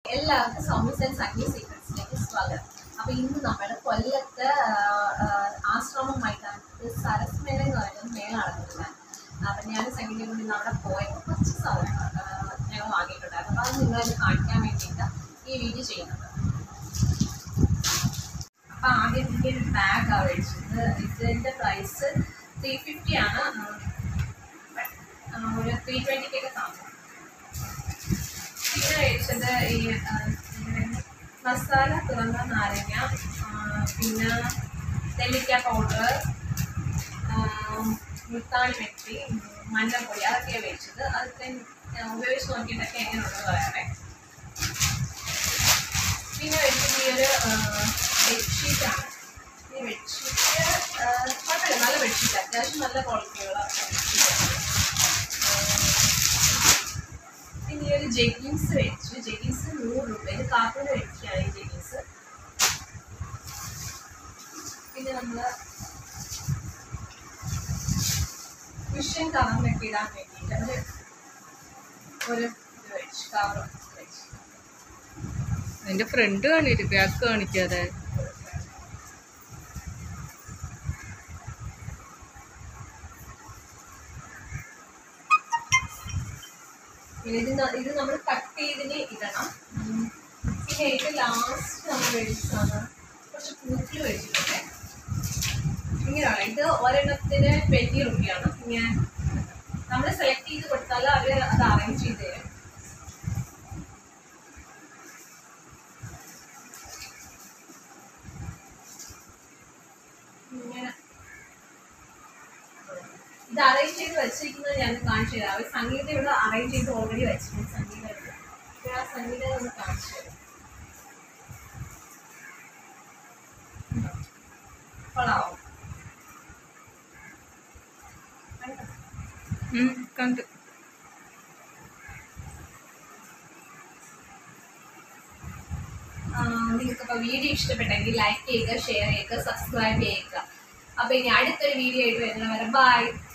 എല്ലാവർക്കും സൗമ്യസ് ആൻഡ് സണ്ണി സീക്രട്സിലേക്ക് സ്വാഗതം അപ്പൊ ഇന്ന് നമ്മുടെ കൊല്ലത്ത് ആ, ആ, ആശ്രമം മൈതാനത്ത് സരസ്മേള എന്ന് പറയുന്നത് മേള നടക്കുന്നുണ്ട് അപ്പൊ ഞാൻ സംഗീതം കൊണ്ട് ഇന്ന് അവിടെ പോയപ്പോൾ കുറച്ച് സാധനങ്ങൾ ആ, ഞങ്ങൾ വാങ്ങിയിട്ടുണ്ടായിരുന്നു അപ്പൊ അത് നിങ്ങളത് കാണിക്കാൻ വേണ്ടിയിട്ട് ഈ വീഡിയോ ചെയ്യുന്നത് അപ്പൊ ആദ്യം എനിക്ക് ഒരു ബാഗാണ് മേടിച്ചത് ഇതിന്റെ പ്രൈസ് ത്രീ ഫിഫ്റ്റി ആണ് ആ, ഒരു ത്രീ ട്വന്റിക്കൊക്കെ താമസം പിന്നെ കഴിച്ചത് ഈ ആ, ഇങ്ങനെ മസാല തുറന്ന നാരങ്ങ ആ, പിന്നെ നെല്ലിക്ക പൗഡർ മുത്താണി വെട്ടി മഞ്ഞൾപ്പൊടി അതൊക്കെയാണ് മേടിച്ചത് അതൊക്കെ ഞാൻ ഉപയോഗിച്ച് നോക്കിയിട്ടൊക്കെ എങ്ങനെയുള്ളത് പറയാറേ പിന്നെ മേടിച്ചത് ഈ ഒരു ബെഡ്ഷീറ്റാണ് ഈ ബെഡ്ഷീറ്റ് കുഴപ്പമില്ല നല്ല ബെഡ്ഷീറ്റ് അത്യാവശ്യം നല്ല ക്വാളിറ്റിയുള്ള ബെഡ്ഷീറ്റാണ് പിന്നെ ഈ ഒരു ജെഗിൻസ് മേടിച്ചു ജെഗിൻസ് നൂറ് രൂപ ഇത് കാർട്ടൂൺ മേടിക്കുകയാണ് ഈ ജെഗിൻസ് പിന്നെ നമ്മൾ ക്രിഷ്യൻ കവറിലൊക്കെ ഇടാൻ വേണ്ടിയിട്ട് ഒരു ഒരു ഇത് മേടിച്ചു കവർ മേടിച്ചു അതിന്റെ ഫ്രണ്ട് കാണിട്ട് ബാക്ക് കാണിക്കാതെ പിന്നെ ഇത് ന- ഇത് നമ്മൾ കട്ട് ചെയ്തിന് ഇടണം ഉം. പിന്നെ ഏറ്റവും ലാസ്റ്റ് നമ്മൾ മേടിച്ചതാണ് കുറച്ച് പൂക്കിൽ മേടിച്ചിട്ടുണ്ട് ഇങ്ങനെയാണ് ഇത് ഒരെണ്ണത്തിന് ട്വൻറ്റി റുപ്പിയാണ് ഇങ്ങനെ നമ്മൾ സെലക്ട് ചെയ്ത് കൊടുത്താൽ അവർ അത് അറേഞ്ച് ചെയ്ത് തരും ഇങ്ങനെ ഇത് അറേഞ്ച് ചെയ്ത് വെച്ചിരിക്കുന്നത് ഞാൻ കാണിച്ചു തരാം അവർ സംഗീതം ഇവിടെ അറേഞ്ച് ചെയ്ത് ഓൾറെഡി വെച്ചിട്ടുണ്ട് സംഗീതം ഇവിടെ. അപ്പോൾ ആ സംഗീതം ഒന്ന് കാണിച്ചു തരാം കൊള്ളാവോ കണ്ടോ? ഉം, കണ്ടു നിങ്ങൾക്ക് ഇപ്പോൾ വീഡിയോ ഇഷ്ടപ്പെട്ടെങ്കിൽ ലൈക്ക് ചെയ്യുക ഷെയർ ചെയ്യുക സബ്സ്ക്രൈബ് ചെയ്യുക അപ്പോൾ ഇനി അടുത്തൊരു വീഡിയോ ആയിട്ട് വരുന്നവരെ ബൈ